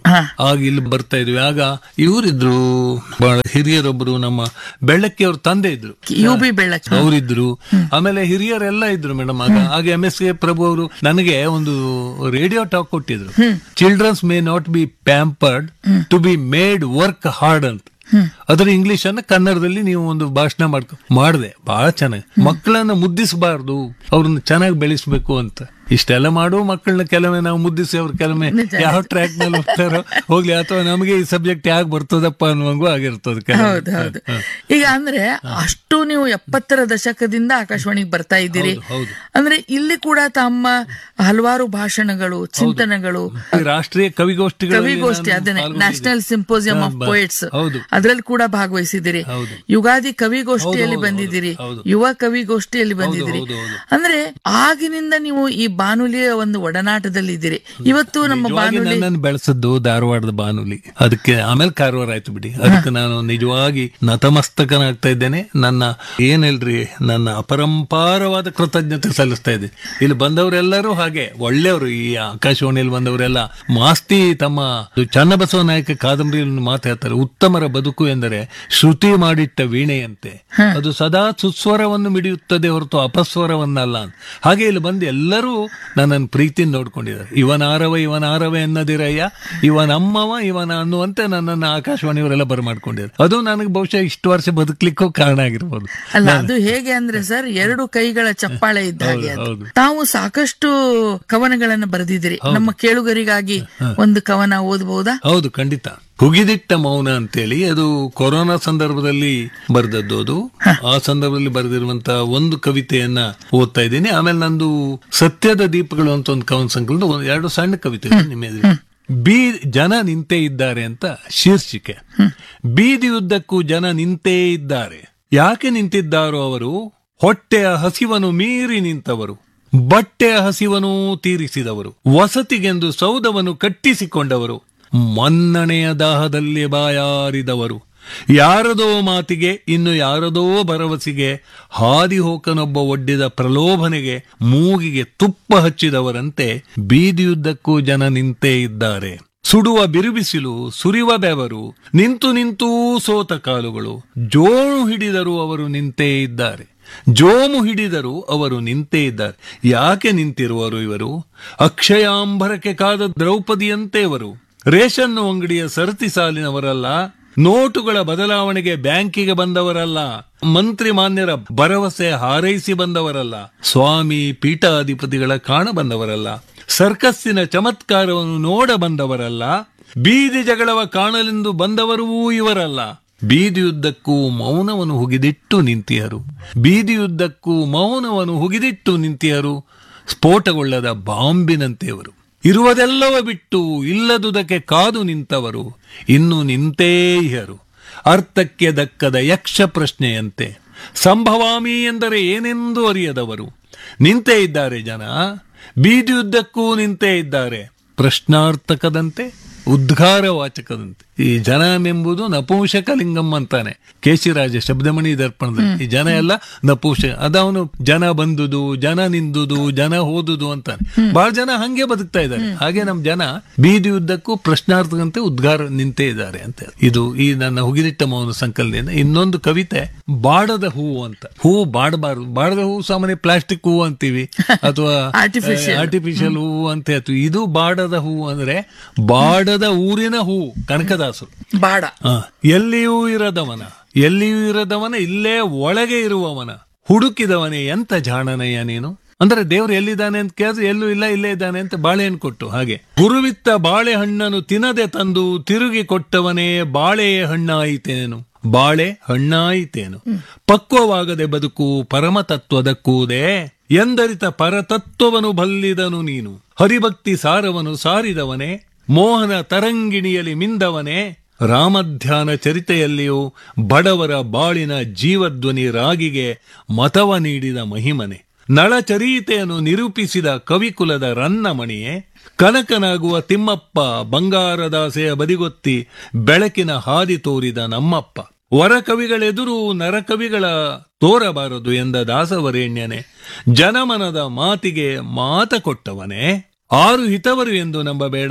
ಆಗ ಇಲ್ಲಿ ಬರ್ತಾ ಇದ್ವಿ ಆಗ ಇವರಿದ್ರು ಬಹಳ ಹಿರಿಯರೊಬ್ರು ನಮ್ಮ ಬೆಳ್ಳಕ್ಕಿ ಅವ್ರ ತಂದೆ ಇದ್ರು ಯು ಬಿ ಬೆಳ್ಳಕ್ಕಿ ಅವರಿದ್ರು ಆಮೇಲೆ ಹಿರಿಯರೆಲ್ಲ ಇದ್ರು ಮೇಡಮ್ ಆಗ ಆಗ ಎಂ ಎಸ್ ಕೆ ಪ್ರಭು ಅವರು ನನಗೆ ಒಂದು ರೇಡಿಯೋ ಟಾಕ್ ಕೊಟ್ಟಿದ್ರು children's may not be pampered to be made work hard ಅಂತ ಅದರ ಇಂಗ್ಲಿಷ್ ಅನ್ನ ಕನ್ನಡದಲ್ಲಿ ನೀವು ಒಂದು ಭಾಷಣ ಮಾಡ್ಕೊ ಮಾಡಿದೆ ಬಹಳ ಚೆನ್ನಾಗಿ ಮಕ್ಕಳನ್ನ ಮುದ್ದಿಸಬಾರ್ದು ಅವ್ರನ್ನ ಚೆನ್ನಾಗಿ ಬೆಳೆಸ್ಬೇಕು ಅಂತ ಇಷ್ಟೆಲ್ಲ ಮಾಡು ಮಕ್ಕಳನ್ನ ಕೆಲವೇ ನಾವು ಮುದ್ದಿಸಿ ಅವ್ರ ಕೆಲವೇ ಯಾವ ಟ್ರ್ಯಾಕ್ ನಲ್ಲಿ ಹೋಗ್ತಾರೋ ಹೋಗ್ಲಿ ಅಥವಾ ನಮಗೆ ಈ ಸಬ್ಜೆಕ್ಟ್ ಯಾಕೆ ಬರ್ತದಪ್ಪ ಅನ್ನುವಂಗೂ ಆಗಿರ್ತದೆ ಕೆಲವೊಮ್ಮೆ. ಹೌದು ಹೌದು ಈಗ ಅಂದ್ರೆ ಅಷ್ಟು ನೀವು ಎಪ್ಪತ್ತರ ದಶಕದಿಂದ ಆಕಾಶವಾಣಿಗೆ ಬರ್ತಾ ಇದ್ದೀರಿ ಹೌದು. ಅಂದ್ರೆ ಇಲ್ಲಿ ಕೂಡ ತಮ್ಮ ಹಲವಾರು ಭಾಷಣಗಳು ಚಿಂತನೆಗಳು ಈ ರಾಷ್ಟ್ರೀಯ ಕವಿಗೋಷ್ಠಿಗಳಲ್ಲಿ ಕವಿಗೋಷ್ಠಿ ನಾನು ಅದನ್ನೇ ಪಾಲ್ಗೊಂಡಿದ್ದೆ. ನ್ಯಾಷನಲ್ ಸಿಂಪೋಸಿಯಂ ಆಫ್ ಹಾ, ಬ- ಪೋಯಿಟ್ಸ್ ಹೌದು ಅದ್ರಲ್ಲಿ ಕೂಡ ಭಾಗವಹಿಸಿದಿರಿ ಹೌದು. ಯುಗಾದಿ ಕವಿಗೋಷ್ಠಿಯಲ್ಲಿ ಹೌದು, ಹೌದು, ಬಂದಿದ್ದೀರಿ ಹೌದು. ಯುವ ಕವಿಗೋಷ್ಠಿಯಲ್ಲಿ ಬಂದಿದ್ದೀರಿ ಹೌದು, ಹೌದು. ಅಂದ್ರೆ ಆಗಿನಿಂದ ನೀವು ಈ ಬಾನುಲಿಯ ಒಂದು ಒಡನಾಟದಲ್ಲಿ ಇದ್ದೀರಿ ಇವತ್ತು ನಮ್ಮ ನಿಜವಾಗಿ ಬಾನುಲಿ ನನ್ನನ್ನು ಬೆಳೆಸದ್ದು ಧಾರವಾಡದ ಬಾನುಲಿ ಅದಕ್ಕೆ ಆಮೇಲೆ ಕಾರವಾರ ಆಯ್ತು ಬಿಡಿ ಅದಕ್ಕೆ ನಾನು ನಿಜವಾಗಿ ನತಮಸ್ತಕನಾಗ್ತಾ ಇದ್ದೇನೆ ನನ್ನ ಏನ್ ಹೇಳ್ರಿ ನನ್ನ ಅಪರಂಪಾರವಾದ ಕೃತಜ್ಞತೆ ಸಲ್ಲಿಸ್ತಾ ಇದ್ದೆ ಇಲ್ಲಿ ಬಂದವರೆಲ್ಲರೂ ಹಾಗೆ ಒಳ್ಳೆಯವರು ಈ ಆಕಾಶವಾಣಿಯಲ್ಲಿ ಬಂದವರೆಲ್ಲ ಮಾಸ್ತಿ ತಮ್ಮ ಚನ್ನಬಸವ ನಾಯಕ ಕಾದಂಬರಿಯನ್ನು ಮಾತಾಡ್ತಾರೆ ಉತ್ತಮರ ಬದುಕು ಎಂದರೆ ಶ್ರುತಿ ಮಾಡಿಟ್ಟ ವೀಣೆಯಂತೆ ಅದು ಸದಾ ಸುಸ್ವರವನ್ನು ಮಿಡಿಯುತ್ತದೆ ಹೊರತು ಅಪಸ್ವರವನ್ನಲ್ಲ ಅಂತ. ಹಾಗೆ ಇಲ್ಲಿ ಬಂದು ಎಲ್ಲರೂ ನನ್ನನ್ನು ಪ್ರೀತಿಯಿಂದ ನೋಡ್ಕೊಂಡಿದ್ದಾರೆ ಇವನ ಆರವ ಇವನ ಆರವ ಎನ್ನದಿರಯ್ಯ ಇವನಮ್ಮವ ಇವನ ಅನ್ನುವಂತೆ ನನ್ನನ್ನು ಆಕಾಶವಾಣಿಯವರೆಲ್ಲ ಬರಮಾಡ್ಕೊಂಡಿದ್ದಾರೆ ಅದು ನನಗೆ ಬಹುಶಃ ಇಷ್ಟು ವರ್ಷ ಬದುಕಲಿಕ್ಕೂ ಕಾರಣ ಆಗಿರ್ಬೋದು ಅಲ್ಲ ಅದು ಹೇಗೆ ಅಂದ್ರೆ ಸರ್ ಎರಡು ಕೈಗಳ ಚಪ್ಪಾಳೆ ಇದ್ದ ಹಾಗೆ ಅದು. ಹೌದು. ತಾವು ಸಾಕಷ್ಟು ಕವನಗಳನ್ನು ಬರೆದಿದ್ದೀರಿ ನಮ್ಮ ಕೇಳುಗರಿಗಾಗಿ ಒಂದು ಕವನ ಓದಬಹುದಾ ಹೌದು ಖಂಡಿತ ಹುಗಿದಿಟ್ಟ ಮೌನ ಅಂತೇಳಿ ಅದು ಕೊರೋನಾ ಸಂದರ್ಭದಲ್ಲಿ ಬರೆದದ್ದು ಅದು ಆ ಸಂದರ್ಭದಲ್ಲಿ ಬರೆದಿರುವಂತ ಒಂದು ಕವಿತೆಯನ್ನ ಓದ್ತಾ ಇದ್ದೀನಿ ಆಮೇಲೆ ನಂದು ಸತ್ಯದ ದೀಪಗಳು ಅಂತ ಒಂದು ಕವನ ಸಂಕಲನ ಒಂದು ಎರಡು ಸಣ್ಣ ಕವಿತೆ ಇದೆ ನಿಮ್ಮ ಎದುರು. ಬೀ ಜನ ನಿಂತೇ ಇದ್ದಾರೆ ಅಂತ ಶೀರ್ಷಿಕೆ ಬೀದಿಯುದ್ದಕ್ಕೂ ಜನ ನಿಂತೇ ಇದ್ದಾರೆ ಯಾಕೆ ನಿಂತಿದ್ದಾರೋ ಅವರು ಹೊಟ್ಟೆಯ ಹಸಿವನು ಮೀರಿ ನಿಂತವರು ಬಟ್ಟೆಯ ಹಸಿವನೂ ತೀರಿಸಿದವರು ವಸತಿಗೆಂದು ಸೌಧವನ್ನು ಕಟ್ಟಿಸಿಕೊಂಡವರು ಮನ್ನಣೆಯ ದಾಹದಲ್ಲಿ ಬಾಯಾರಿದವರು ಯಾರದೋ ಮಾತಿಗೆ ಇನ್ನು ಯಾರದೋ ಭರವಸೆಗೆ ಹಾದಿಹೋಕನೊಬ್ಬ ಒಡ್ಡಿದ ಪ್ರಲೋಭನೆಗೆ ಮೂಗಿಗೆ ತುಪ್ಪ ಹಚ್ಚಿದವರಂತೆ ಬೀದಿಯುದ್ದಕ್ಕೂ ಜನ ನಿಂತೇ ಇದ್ದಾರೆ ಸುಡುವ ಬಿರುಬಿಸಿಲು ಸುರಿವ ಬೆವರು ನಿಂತು ನಿಂತೂ ಸೋತ ಕಾಲುಗಳು ಜೋಣು ಹಿಡಿದರೂ ಅವರು ನಿಂತೇ ಇದ್ದಾರೆ ಜೋಮು ಹಿಡಿದರು ಅವರು ನಿಂತೇ ಇದ್ದಾರೆ ಯಾಕೆ ನಿಂತಿರುವರು ಇವರು ಅಕ್ಷಯಾಂಬರಕ್ಕೆ ಕಾದ ದ್ರೌಪದಿಯಂತೆ ಇವರು ರೇಷನ್ ಅಂಗಡಿಯ ಸರತಿ ಸಾಲಿನವರಲ್ಲ ನೋಟುಗಳ ಬದಲಾವಣೆಗೆ ಬ್ಯಾಂಕಿಗೆ ಬಂದವರಲ್ಲ ಮಂತ್ರಿ ಮಾನ್ಯರ ಭರವಸೆ ಹಾರೈಸಿ ಬಂದವರಲ್ಲ ಸ್ವಾಮಿ ಪೀಠಾಧಿಪತಿಗಳ ಕಾಣ ಬಂದವರಲ್ಲ ಸರ್ಕಸ್ಸಿನ ಚಮತ್ಕಾರವನ್ನು ನೋಡ ಬಂದವರಲ್ಲ ಬೀದಿ ಜಗಳವ ಕಾಣಲೆಂದು ಬಂದವರೂ ಇವರಲ್ಲ ಬೀದಿಯುದ್ದಕ್ಕೂ ಮೌನವನ್ನು ಹುಗಿದಿಟ್ಟು ನಿಂತಿಯರು ಬೀದಿಯುದ್ದಕ್ಕೂ ಮೌನವನ್ನು ಹುಗಿದಿಟ್ಟು ನಿಂತಿಯರು ಸ್ಫೋಟಗೊಳ್ಳದ ಬಾಂಬಿನಂತೆಯವರು ಇರುವುದೆಲ್ಲವ ಬಿಟ್ಟು ಇಲ್ಲದುದಕ್ಕೆ ಕಾದು ನಿಂತವರು ಇನ್ನು ನಿಂತೇ ಇಹರು ಅರ್ಥಕ್ಕೆ ದಕ್ಕದ ಯಕ್ಷ ಪ್ರಶ್ನೆಯಂತೆ ಸಂಭವಾಮಿ ಎಂದರೆ ಏನೆಂದು ಅರಿಯದವರು ನಿಂತೇ ಇದ್ದಾರೆ ಜನ ಬೀದಿಯುದ್ದಕ್ಕೂ ನಿಂತೇ ಇದ್ದಾರೆ ಪ್ರಶ್ನಾರ್ಥಕದಂತೆ ಉದ್ಗಾರವಾಚಕದಂತೆ ಈ ಜನ ಎಂಬುದು ನಪುಂಸಕ ಲಿಂಗಂ ಅಂತಾನೆ ಕೇಶಿರಾಜ ಶಬ್ದಮಣಿ ದರ್ಪಣದಲ್ಲಿ ಈ ಜನ ಎಲ್ಲ ನಪುಂಸ ಅದವನು ಜನ ಬಂದುದು ಜನ ನಿಂದುದು ಜನ ಹೋದುದು ಅಂತಾನೆ ಬಹಳ ಜನ ಹಂಗೆ ಬದುಕ್ತಾ ಇದ್ದಾರೆ ಹಾಗೆ ನಮ್ ಜನ ಬೀದಿ ಉದ್ದಕ್ಕೂ ಪ್ರಶ್ನಾರ್ಥಕಂತೆ ಉದ್ಗಾರ ನಿಂತೇ ಇದ್ದಾರೆ ಅಂತ ಇದು ಈ ನನ್ನ ಹುಗಿದಿಟ್ಟ ಮೌನ ಸಂಕಲನದಿಂದ ಇನ್ನೊಂದು ಕವಿತೆ ಬಾಡದ ಹೂವು ಅಂತ ಹೂವು ಬಾಡಬಾರದು ಬಾಡದ ಹೂವು ಸಾಮಾನ್ಯ ಪ್ಲಾಸ್ಟಿಕ್ ಹೂವು ಅಂತೀವಿ ಅಥವಾ Artificial. ಆರ್ಟಿಫಿಷಿಯಲ್ ಹೂವು ಅಂತ ಹೇಳ್ತೀವಿ ಇದು ಬಾಡದ ಹೂವು ಅಂದ್ರೆ ಬಾಡದ ಊರಿನ ಹೂವು ಕನಕದಾಸರು ಬಾಡ ಆ, ಎಲ್ಲಿಯೂ ಇರದವನ ಎಲ್ಲಿಯೂ ಇರದವನ ಇಲ್ಲೇ ಒಳಗೆ ಇರುವವನ ಹುಡುಕಿದವನೇ ಎಂತ ಜಾಣನಯ್ಯ ನೀನು ಅಂದ್ರೆ ದೇವ್ರು ಎಲ್ಲಿದ್ದಾನೆ ಅಂತ ಕೇಳಿದ್ರೆ ಎಲ್ಲೂ ಇಲ್ಲ ಇಲ್ಲೇ ಇದ್ದಾನೆ ಅಂತ ಬಾಳೆಹಣ್ಣು ಕೊಟ್ಟು ಹಾಗೆ ಗುರುವಿತ್ತ ಬಾಳೆಹಣ್ಣನ್ನು ತಿನ್ನದೆ ತಂದು ತಿರುಗಿ ಕೊಟ್ಟವನೇ ಬಾಳೆಯ ಹಣ್ಣಾಯಿತೇನು ಬಾಳೆ ಹಣ್ಣಾಯಿತೇನು ಪಕ್ವವಾಗದೆ ಬದುಕು ಪರಮತತ್ವದಕ್ಕೂದೇ ಎಂದರಿತ ಪರತತ್ವವನ್ನು ಬಲ್ಲಿದನು ನೀನು ಹರಿಭಕ್ತಿ ಸಾರವನು ಸಾರಿದವನೇ ಮೋಹನ ತರಂಗಿಣಿಯಲ್ಲಿ ಮಿಂದವನೇ ರಾಮಧ್ಯಾನ ಚರಿತೆಯಲ್ಲಿಯೂ ಬಡವರ ಬಾಳಿನ ಜೀವಧ್ವನಿ ರಾಗಿಗೆ ಮತವ ನೀಡಿದ ಮಹಿಮನೆ ನಳಚರೀತೆಯನ್ನು ನಿರೂಪಿಸಿದ ಕವಿಕುಲದ ರನ್ನಮಣಿಯೇ ಕನಕನಾಗುವ ತಿಮ್ಮಪ್ಪ ಬಂಗಾರದಾಸೆಯ ಬದಿಗೊತ್ತಿ ಬೆಳಕಿನ ಹಾದಿ ತೋರಿದ ನಮ್ಮಪ್ಪ ವರಕವಿಗಳೆದುರು ನರಕವಿಗಳ ತೋರಬಾರದು ಎಂದ ದಾಸವರೇಣ್ಯನೆ ಜನಮನದ ಮಾತಿಗೆ ಮಾತ ಕೊಟ್ಟವನೇ ಆರು ಹಿತವರು ಎಂದು ನಂಬಬೇಡ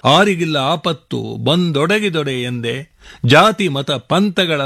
ಆರಿಗಿಲ್ಲ ಆಪತ್ತು ಬಂದೊಡಗಿದೊಡೆ ಎಂದೆ ಜಾತಿ ಮತ ಪಂಥಗಳ